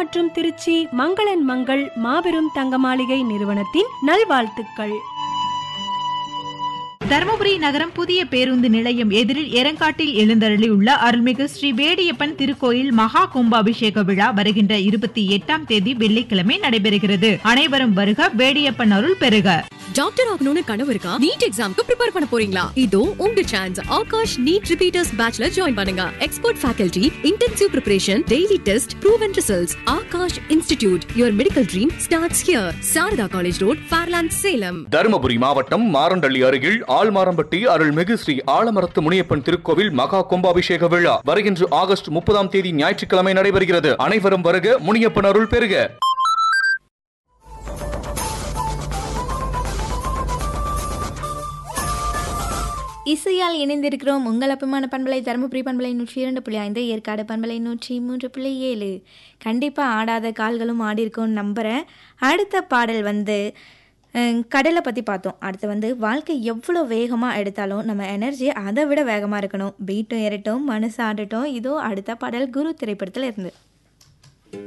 மற்றும் திருச்சி மங்களன் மங்கள் மாபெரும் தங்க மாளிகை நிறுவனத்தின் நல்வாழ்த்துக்கள் தருமபுரி நகரம் புதிய பேருந்து நிலையம் எதிரில் எரங்காட்டில் எழுந்தருளியுள்ள அருள்மிகு ஸ்ரீ வேடியப்பன் திருக்கோயில் மகா கும்பாபிஷேக விழா வருகின்ற இருபத்தி எட்டாம் தேதி வெள்ளிக்கிழமை நடைபெறுகிறது அனைவரும் வருக வேடியப்பன் அருள் பெறுக டாக்டர் ஆகணும்னு கனவு இருக்கா நீட் எக்ஸாம்க்கு ப்ரிப்பேர் பண்ண போறீங்களா இதோ உங்க சான்ஸ் ஆகாஷ் நீட் ரிப்பீட்டர்ஸ் பேட்ச்ல ஜாயின் பண்ணுங்க expert faculty intensive preparation daily test proven results Aakash institute your medical dream starts here Sharada college road Fairlands Salem Dharmapuri மாவட்டம் மாரண்டள்ளி அருகில் ஆழ்மாரம்பட்டி அருள்மிகு ஸ்ரீ ஆலமரத்து முனியப்பன் திருக்கோவில் மகா கும்பாபிஷேக விழா வருகின்ற ஆகஸ்ட் முப்பதாம் தேதி ஞாயிற்றுக்கிழமை நடைபெறுகிறது அனைவரும் வருக முனியப்பன் அருள் பெறுக இசையால் இணைந்திருக்கிறோம் உங்கள் அப்பமான பண்பலை தருமபுரி பண்பலை நூற்றி இரண்டு புள்ளி ஐந்து ஏற்காடு பண்பலை நூற்றி மூன்று புள்ளி ஏழு கண்டிப்பாக ஆடாத கால்களும் ஆடிருக்கும்னு நம்புகிறேன் அடுத்த பாடல் வந்து அஹ், கடலை பற்றி பார்த்தோம் அடுத்து வந்து வாழ்க்கை எவ்வளோ வேகமாக எடுத்தாலும் நம்ம எனர்ஜி அதை விட வேகமாக இருக்கணும் பீட்டும் ஏறட்டும் மனசு ஆடட்டும் இதோ அடுத்த பாடல் குரு திரைப்படத்தில் இருந்து